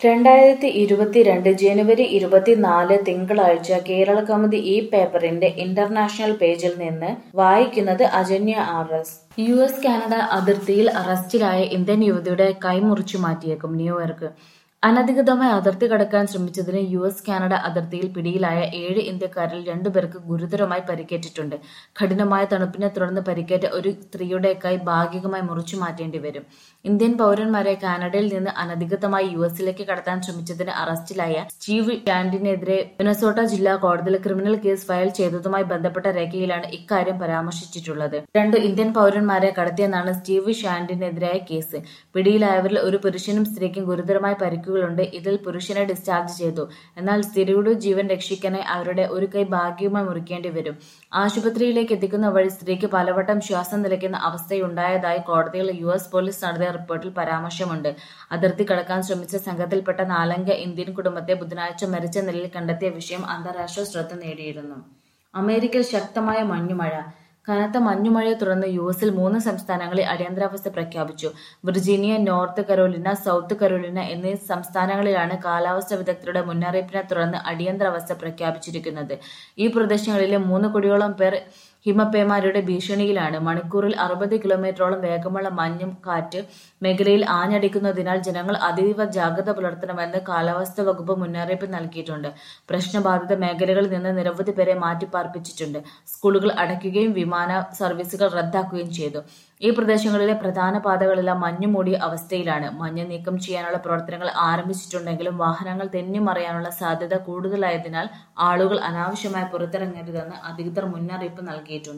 രണ്ടായിരത്തി ഇരുപത്തിരണ്ട് ജനുവരി ഇരുപത്തിനാല് തിങ്കളാഴ്ച കേരളകൗമുദി ഈ പേപ്പറിന്റെ ഇന്റർനാഷണൽ പേജിൽ നിന്ന് വായിക്കുന്നത് Ajanya R S U S Canada അതിർത്തിയിൽ അറസ്റ്റിലായ ഇന്ത്യൻ യുവതിയുടെ കൈ മുറിച്ചു മാറ്റിയേക്കും ന്യൂയോർക്ക് അനധികൃതമായി അതിർത്തി കടക്കാൻ ശ്രമിച്ചതിന് യു എസ് കാനഡ അതിർത്തിയിൽ പിടിയിലായ ഏഴ് ഇന്ത്യക്കാരിൽ രണ്ടുപേർക്ക് ഗുരുതരമായി പരിക്കേറ്റിട്ടുണ്ട് കഠിനമായ തണുപ്പിനെ തുടർന്ന് പരിക്കേറ്റ ഒരു സ്ത്രീയുടെ കൈ ഭാഗികമായി മുറിച്ചു മാറ്റേണ്ടി വരും ഇന്ത്യൻ പൗരന്മാരെ കാനഡയിൽ നിന്ന് അനധികൃതമായി യു എസിലേക്ക് കടത്താൻ ശ്രമിച്ചതിന് അറസ്റ്റിലായ സ്റ്റീവ് ഷാൻഡിനെതിരെ മിനസോട്ട ജില്ലാ കോടതിയിൽ ക്രിമിനൽ കേസ് ഫയൽ ചെയ്തതുമായി ബന്ധപ്പെട്ട രേഖയിലാണ് ഇക്കാര്യം പരാമർശിച്ചിട്ടുള്ളത് രണ്ട് ഇന്ത്യൻ പൗരന്മാരെ കടത്തിയെന്നാണ് സ്റ്റീവ് ഷാൻഡിനെതിരായ കേസ് പിടിയിലായവരിൽ ഒരു പുരുഷനും സ്ത്രീക്കും ഗുരുതരമായ പരിക്കുകളുണ്ട് ഇതിൽ പുരുഷനെ ഡിസ്ചാർജ് ചെയ്തു എന്നാൽ സ്ത്രീയുടെ ജീവൻ രക്ഷിക്കാനായി അവരുടെ ഒരു കൈ ഭാഗികമായി മുറിക്കേണ്ടി വരും ആശുപത്രിയിലേക്ക് എത്തിക്കുന്ന വഴി സ്ത്രീക്ക് പലവട്ടം ശ്വാസം നിലയ്ക്കുന്ന അവസ്ഥയുണ്ടായതായി കോടതിയിൽ യു എസ് പോലീസ് നടത്തിയ റിപ്പോർട്ടിൽ പരാമർശമുണ്ട് അതിർത്തി കടക്കാൻ ശ്രമിച്ച സംഘത്തിൽപ്പെട്ട നാലംഗ ഇന്ത്യൻ കുടുംബത്തെ ബുധനാഴ്ച മരിച്ച നിലയിൽ കണ്ടെത്തിയ വിഷയം അന്താരാഷ്ട്ര ശ്രദ്ധ നേടിയിരുന്നു അമേരിക്കയിൽ ശക്തമായ മഞ്ഞുമഴ കനത്ത മഞ്ഞുമഴയെ തുടർന്ന് യു എസിൽ മൂന്ന് സംസ്ഥാനങ്ങളിൽ അടിയന്തരാവസ്ഥ പ്രഖ്യാപിച്ചു Virginia North Carolina South Carolina എന്നീ സംസ്ഥാനങ്ങളിലാണ് കാലാവസ്ഥാ വിദഗ്ധരുടെ മുന്നറിയിപ്പിനെ തുടർന്ന് അടിയന്തരാവസ്ഥ പ്രഖ്യാപിച്ചിരിക്കുന്നത് ഈ പ്രദേശങ്ങളിലെ മൂന്ന് കോടിയോളം പേർ ഹിമപ്പേമാരുടെ ഭീഷണിയിലാണ് മണിക്കൂറിൽ അറുപത് കിലോമീറ്ററോളം വേഗമുള്ള മഞ്ഞും കാറ്റ് മേഖലയിൽ ആഞ്ഞടിക്കുന്നതിനാൽ ജനങ്ങൾ അതീവ ജാഗ്രത പുലർത്തണമെന്ന് കാലാവസ്ഥാ വകുപ്പ് മുന്നറിയിപ്പ് നൽകിയിട്ടുണ്ട് പ്രശ്നബാധിത മേഖലകളിൽ നിന്ന് നിരവധി പേരെ മാറ്റിപ്പാർപ്പിച്ചിട്ടുണ്ട് സ്കൂളുകൾ അടയ്ക്കുകയും വിമാന സർവീസുകൾ റദ്ദാക്കുകയും ചെയ്തു ഈ പ്രദേശങ്ങളിലെ പ്രധാന പാതകളെല്ലാം മഞ്ഞുമൂടിയ അവസ്ഥയിലാണ് മഞ്ഞ് നീക്കം ചെയ്യാനുള്ള പ്രവർത്തനങ്ങൾ ആരംഭിച്ചിട്ടുണ്ടെങ്കിലും വാഹനങ്ങൾ തെന്നിമറിയാനുള്ള സാധ്യത കൂടുതലായതിനാൽ ആളുകൾ അനാവശ്യമായി പുറത്തിറങ്ങരുതെന്ന് അധികൃതർ മുന്നറിയിപ്പ് നൽകിയിട്ടുണ്ട്